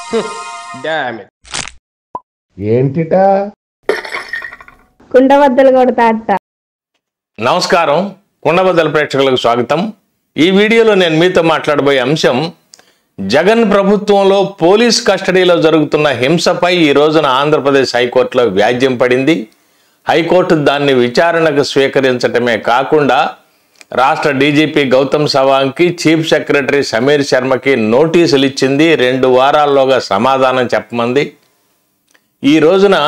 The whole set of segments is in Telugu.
డామ్ ఇట్ ఏంటిటా కుండబద్దలు కొడతా అట్ట నమస్కారం కుండబద్దల ప్రేక్షకులకు స్వాగతం ఈ వీడియోలో నేను మీతో మాట్లాడబోయే అంశం జగన్ ప్రభుత్వంలో పోలీస్ కస్టడీలో జరుగుతున్న హింసపై ఈ రోజున ఆంధ్రప్రదేశ్ హైకోర్టులో వ్యాజ్యం పడింది హైకోర్టు దాన్ని విచారణకు స్వీకరించటమే కాకుండా రాష్ట్ర డీజీపీ గౌతమ్ సవాంగ్కి చీఫ్ సెక్రటరీ సమీర్ శర్మకి నోటీసులు ఇచ్చింది రెండు వారాల్లోగా సమాధానం చెప్పమంది ఈ రోజున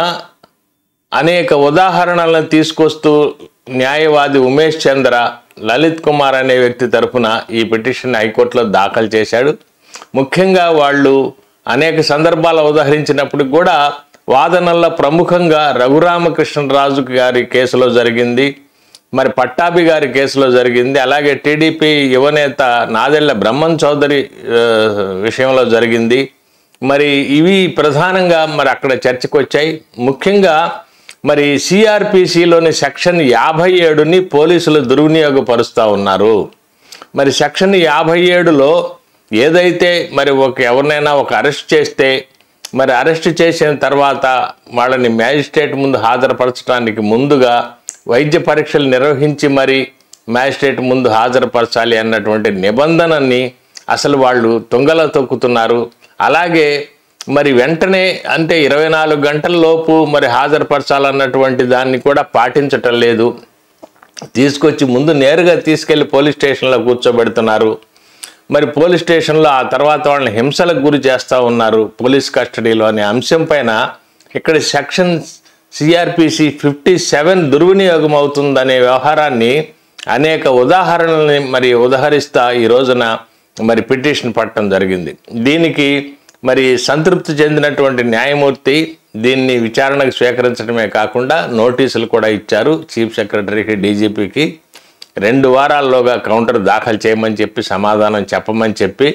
అనేక ఉదాహరణలను తీసుకొస్తూ న్యాయవాది ఉమేష్ చంద్ర లలిత్ కుమార్ అనే వ్యక్తి తరపున ఈ పిటిషన్ హైకోర్టులో దాఖలు చేశాడు ముఖ్యంగా వాళ్ళు అనేక సందర్భాలు ఉదహరించినప్పటికి కూడా వాదనల్లో ప్రముఖంగా రఘురామకృష్ణరాజు గారి కేసులో జరిగింది మరి పట్టాభి గారి కేసులో జరిగింది అలాగే టీడీపీ యువనేత నాదెళ్ల బ్రహ్మన్ చౌదరి ఆ, విషయంలో జరిగింది మరి ఇవి ప్రధానంగా మరి అక్కడ చర్చకు వచ్చాయి ముఖ్యంగా మరి సిఆర్పిసిలోని సెక్షన్ యాభై ఏడుని పోలీసులు దుర్వినియోగపరుస్తూ ఉన్నారు మరి సెక్షన్ యాభై ఏడులో ఏదైతే మరి ఒక ఎవరినైనా ఒక అరెస్ట్ చేస్తే మరి అరెస్ట్ చేసిన తర్వాత వాళ్ళని మ్యాజిస్ట్రేట్ ముందు హాజరుపరచడానికి ముందుగా వైద్య పరీక్షలు నిర్వహించి మరి మ్యాజిస్ట్రేట్ ముందు హాజరుపరచాలి అన్నటువంటి నిబంధనని అసలు వాళ్ళు తుంగలో తొక్కుతున్నారు అలాగే మరి వెంటనే అంటే ఇరవై నాలుగు గంటల లోపు మరి హాజరుపరచాలన్నటువంటి దాన్ని కూడా పాటించటం లేదు తీసుకొచ్చి ముందు నేరుగా తీసుకెళ్లి పోలీస్ స్టేషన్లో కూర్చోబెడుతున్నారు మరి పోలీస్ స్టేషన్లో ఆ తర్వాత వాళ్ళని హింసలకు గురి చేస్తూ ఉన్నారు పోలీస్ కస్టడీలో అనే అంశం పైన ఇక్కడ సెక్షన్ సిఆర్పిసి ఫిఫ్టీ సెవెన్ దుర్వినియోగం అవుతుందనే వ్యవహారాన్ని అనేక ఉదాహరణల్ని మరి ఉదహరిస్తా ఈ రోజున మరి పిటిషన్ పట్టడం జరిగింది దీనికి మరి సంతృప్తి చెందినటువంటి న్యాయమూర్తి దీన్ని విచారణకు స్వీకరించడమే కాకుండా నోటీసులు కూడా ఇచ్చారు చీఫ్ సెక్రటరీకి డీజీపీకి రెండు వారాల్లోగా కౌంటర్ దాఖలు చేయమని చెప్పి సమాధానం చెప్పమని చెప్పి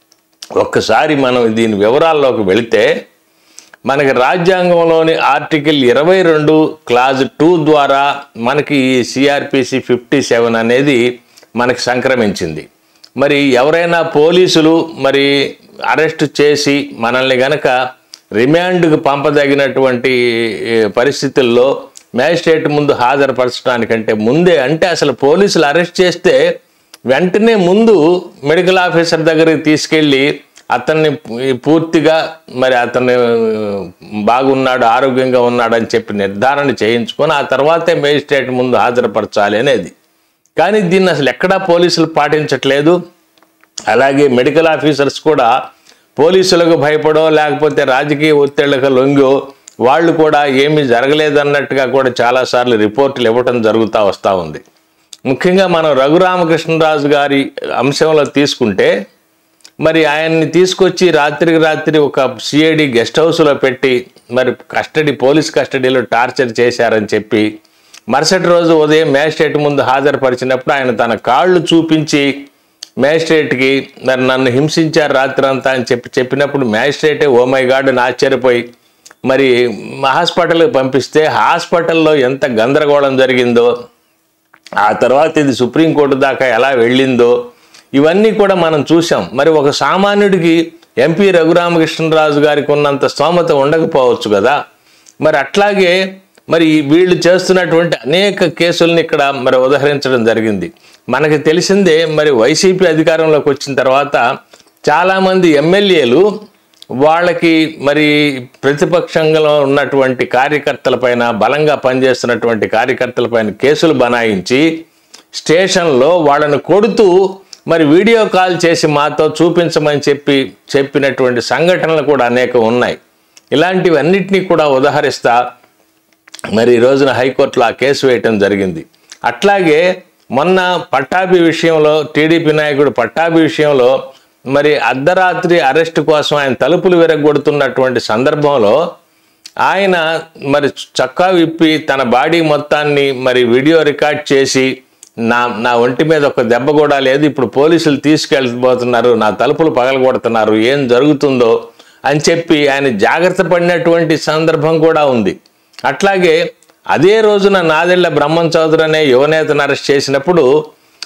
ఒక్కసారి మనం దీని వివరాల్లోకి వెళితే మనకి రాజ్యాంగంలోని ఆర్టికల్ ఇరవై రెండు క్లాజ్ టూ ద్వారా మనకి ఈ సిఆర్పిసి ఫిఫ్టీ సెవెన్ అనేది మనకి సంక్రమించింది మరి ఎవరైనా పోలీసులు మరి అరెస్ట్ చేసి మనల్ని గనక రిమాండ్కు పంపదగినటువంటి ఏ, పరిస్థితుల్లో మ్యాజిస్ట్రేట్ ముందు హాజరుపరచడానికంటే ముందే అంటే అసలు పోలీసులు అరెస్ట్ చేస్తే వెంటనే ముందు మెడికల్ ఆఫీసర్ దగ్గరికి తీసుకెళ్ళి అతన్ని పూర్తిగా మరి అతను బాగున్నాడు ఆరోగ్యంగా ఉన్నాడు అని చెప్పి నిర్ధారణ చేయించుకొని ఆ తర్వాతే మేజిస్ట్రేట్ ముందు హాజరుపరచాలి అనేది కానీ దీన్ని అసలు ఎక్కడా పోలీసులు పాటించట్లేదు అలాగే మెడికల్ ఆఫీసర్స్ కూడా పోలీసులకు భయపడో లేకపోతే రాజకీయ ఒత్తిళ్లకు లొంగో వాళ్ళు కూడా ఏమీ జరగలేదన్నట్టుగా కూడా చాలాసార్లు రిపోర్టులు ఇవ్వటం జరుగుతూ వస్తూ ఉంది ముఖ్యంగా మనం రఘురామకృష్ణరాజు గారి అంశంలో తీసుకుంటే మరి ఆయన్ని తీసుకొచ్చి రాత్రికి రాత్రి ఒక సిఐడి గెస్ట్ హౌస్లో పెట్టి మరి కస్టడీ పోలీస్ కస్టడీలో టార్చర్ చేశారని చెప్పి మరుసటి రోజు ఉదయం మ్యాజిస్ట్రేట్ ముందు హాజరుపరిచినప్పుడు ఆయన తన కాళ్ళు చూపించి మ్యాజిస్ట్రేట్కి మరి నన్ను హింసించారు రాత్రి అంతా అని చెప్పి చెప్పినప్పుడు మ్యాజిస్ట్రేటే ఓ మై గాడ్ అని ఆశ్చర్యపోయి మరి హాస్పిటల్కి పంపిస్తే హాస్పిటల్లో ఎంత గందరగోళం జరిగిందో ఆ తర్వాత ఇది సుప్రీంకోర్టు దాకా ఎలా వెళ్ళిందో ఇవన్నీ కూడా మనం చూసాం మరి ఒక సామాన్యుడికి ఎంపీ రఘురామకృష్ణరాజు గారికి ఉన్నంత స్తోమత ఉండకపోవచ్చు కదా మరి అట్లాగే మరి వీళ్ళు చేస్తున్నటువంటి అనేక కేసుల్ని ఇక్కడ మరి ఉదహరించడం జరిగింది మనకి తెలిసిందే మరి వైసీపీ అధికారంలోకి వచ్చిన తర్వాత చాలామంది ఎమ్మెల్యేలు వాళ్ళకి మరి ప్రతిపక్షంలో ఉన్నటువంటి కార్యకర్తలపైన బలంగా పనిచేస్తున్నటువంటి కార్యకర్తలపైన కేసులు బనాయించి స్టేషన్లో వాళ్ళను కొడుతూ మరి వీడియో కాల్ చేసి మాతో చూపించమని చెప్పి చెప్పినటువంటి సంఘటనలు కూడా అనేకం ఉన్నాయి ఇలాంటివన్నిటినీ కూడా ఉదహరిస్తా మరి ఈ రోజున హైకోర్టులో ఆ కేసు వేయటం జరిగింది అట్లాగే మొన్న పట్టాభి విషయంలో టీడీపీ నాయకుడు పట్టాభి విషయంలో మరి అర్ధరాత్రి అరెస్ట్ కోసం ఆయన తలుపులు విరగొడుతున్నటువంటి సందర్భంలో ఆయన మరి చక్కా విప్పి తన బాడీ మొత్తాన్ని మరి వీడియో రికార్డ్ చేసి నా నా ఒంటి మీద ఒక దెబ్బ కూడా లేదు ఇప్పుడు పోలీసులు తీసుకెళ్ళిపోతున్నారు నా తలుపులు పగలగొడుతున్నారు ఏం జరుగుతుందో అని చెప్పి ఆయన జాగ్రత్త పడినటువంటి సందర్భం కూడా ఉంది అట్లాగే అదే రోజున నాదెళ్ల బ్రహ్మం చౌదరి అనే యువనేతను అరెస్ట్ చేసినప్పుడు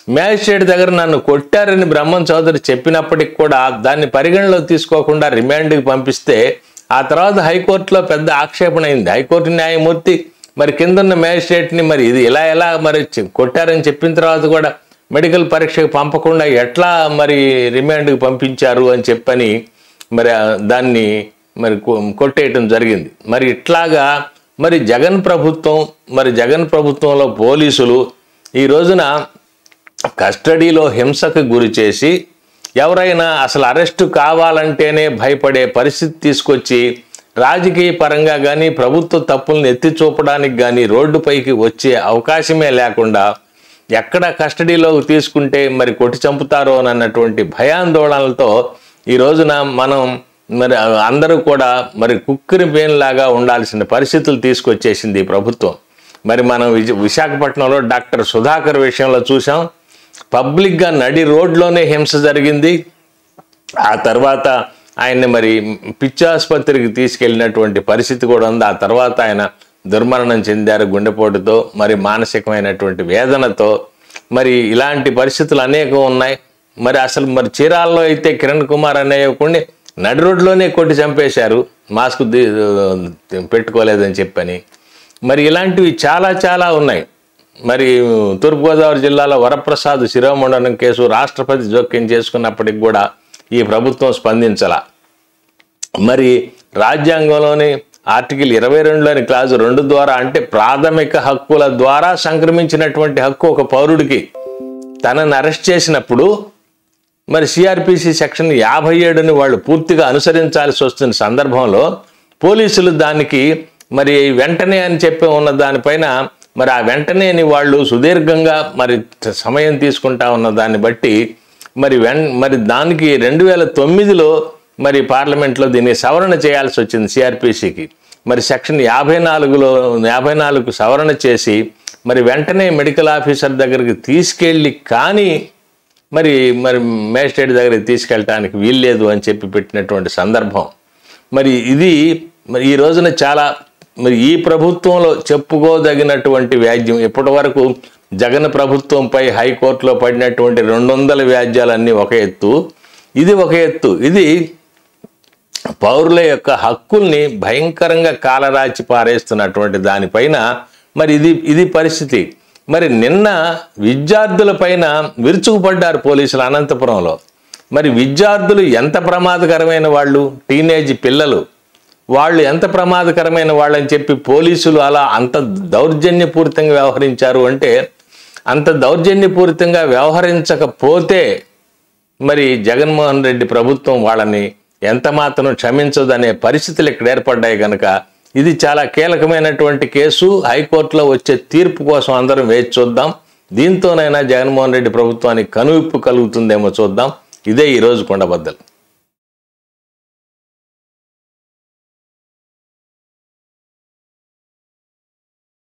మ్యాజిస్ట్రేట్ దగ్గర నన్ను కొట్టారని బ్రహ్మం చౌదరి చెప్పినప్పటికి కూడా దాన్ని పరిగణలో తీసుకోకుండా రిమాండ్కి పంపిస్తే ఆ తర్వాత హైకోర్టులో పెద్ద ఆక్షేపణ అయింది హైకోర్టు న్యాయమూర్తి మరి కిందన్న మ్యాజిస్ట్రేట్ని మరి ఇది ఇలా ఎలా మరి చె- కొట్టారని చెప్పిన తర్వాత కూడా మెడికల్ పరీక్షకు పంపకుండా ఎట్లా మరి రిమాండ్కి పంపించారు అని చెప్పని మరి ఆ దాన్ని మరి కొ- కొట్టేయటం జరిగింది మరి ఇట్లాగా మరి జగన్ ప్రభుత్వం మరి జగన్ ప్రభుత్వంలో పోలీసులు ఈ రోజున కస్టడీలో హింసకు గురి చేసి ఎవరైనా అసలు అరెస్టు కావాలంటేనే భయపడే పరిస్థితి తీసుకొచ్చి రాజకీయ పరంగా కానీ ప్రభుత్వ తప్పులను ఎత్తి చూపడానికి కానీ రోడ్డుపైకి వచ్చే అవకాశమే లేకుండా ఎక్కడ కస్టడీలోకి తీసుకుంటే మరి కొట్టి చంపుతారో అని అన్నటువంటి భయాందోళనలతో ఈ రోజున మనం మరి అందరూ కూడా మరి కుక్కిరి లాగా ఉండాల్సిన పరిస్థితులు తీసుకొచ్చేసింది ఈ ప్రభుత్వం మరి మనం విజ విశాఖపట్నంలో డాక్టర్ సుధాకర్ విషయంలో చూసాం పబ్లిక్గా నడి రోడ్లోనే హింస జరిగింది ఆ తర్వాత ఆయన్ని మరి పిచ్చాసుపత్రికి తీసుకెళ్ళినటువంటి పరిస్థితి కూడా ఉంది ఆ తర్వాత ఆయన దుర్మరణం చెందారు గుండెపోటుతో మరి మానసికమైనటువంటి వేదనతో మరి ఇలాంటి పరిస్థితులు అనేకం ఉన్నాయి మరి అసలు మరి చీరాల్లో అయితే కిరణ్ కుమార్ అనే యువకుడిని నడి రోడ్లోనే కొట్టి చంపేశారు మాస్క్ ది- పెట్టుకోలేదని చెప్పని మరి ఇలాంటివి చాలా చాలా ఉన్నాయి మరి తూర్పుగోదావరి జిల్లాలో వరప్రసాద్ శిరోమండనం కేసు రాష్ట్రపతి జోక్యం చేసుకున్నప్పటికి కూడా ఈ ప్రభుత్వం స్పందించాల మరి రాజ్యాంగంలోని ఆర్టికల్ ఇరవై రెండులోని క్లాజు రెండు ద్వారా అంటే ప్రాథమిక హక్కుల ద్వారా సంక్రమించినటువంటి హక్కు ఒక పౌరుడికి తనని అరెస్ట్ చేసినప్పుడు మరి సిఆర్పిసి సెక్షన్ యాభై ఏడుని వాళ్ళు పూర్తిగా అనుసరించాల్సి వస్తున్న సందర్భంలో పోలీసులు దానికి మరి వెంటనే అని చెప్పి ఉన్న దానిపైన మరి ఆ వెంటనేని వాళ్ళు సుదీర్ఘంగా మరి సమయం తీసుకుంటా ఉన్న దాన్ని బట్టి మరి వెన్ మరి దానికి రెండు వేల తొమ్మిదిలో మరి పార్లమెంట్లో దీన్ని సవరణ చేయాల్సి వచ్చింది సిఆర్పిసికి మరి సెక్షన్ యాభై నాలుగులో యాభై నాలుగు సవరణ చేసి మరి వెంటనే మెడికల్ ఆఫీసర్ దగ్గరికి తీసుకెళ్ళి కానీ మరి మరి మేజిస్ట్రేట్ దగ్గరికి తీసుకెళ్ళటానికి వీల్లేదు అని చెప్పి పెట్టినటువంటి సందర్భం మరి ఇది మరి ఈ రోజున చాలా మరి ఈ ప్రభుత్వంలో చెప్పుకోదగినటువంటి వ్యాజ్యం ఇప్పటి వరకు జగన్ ప్రభుత్వంపై హైకోర్టులో పడినటువంటి రెండు వందల వ్యాజ్యాలన్నీ ఒక ఎత్తు ఇది ఒక ఎత్తు ఇది పౌరుల యొక్క హక్కుల్ని భయంకరంగా కాలరాచి పారేస్తున్నటువంటి దానిపైన మరి ఇది ఇది పరిస్థితి మరి నిన్న విద్యార్థులపైన విరుచుకుపడ్డారు పోలీసులు అనంతపురంలో మరి విద్యార్థులు ఎంత ప్రమాదకరమైన వాళ్ళు టీనేజ్ పిల్లలు వాళ్ళు ఎంత ప్రమాదకరమైన వాళ్ళని చెప్పి పోలీసులు అలా అంత దౌర్జన్యపూరితంగా వ్యవహరించారు అంటే అంత దౌర్జన్యపూరితంగా వ్యవహరించకపోతే మరి జగన్మోహన్ రెడ్డి ప్రభుత్వం వాళ్ళని ఎంత మాత్రం క్షమించదనే పరిస్థితులు ఇక్కడ ఏర్పడ్డాయి కనుక ఇది చాలా కీలకమైనటువంటి కేసు హైకోర్టులో వచ్చే తీర్పు కోసం అందరం వేచి చూద్దాం దీంతోనైనా జగన్మోహన్ రెడ్డి ప్రభుత్వానికి కనువిప్పు కలుగుతుందేమో చూద్దాం ఇదే ఈరోజు కొండబద్దలు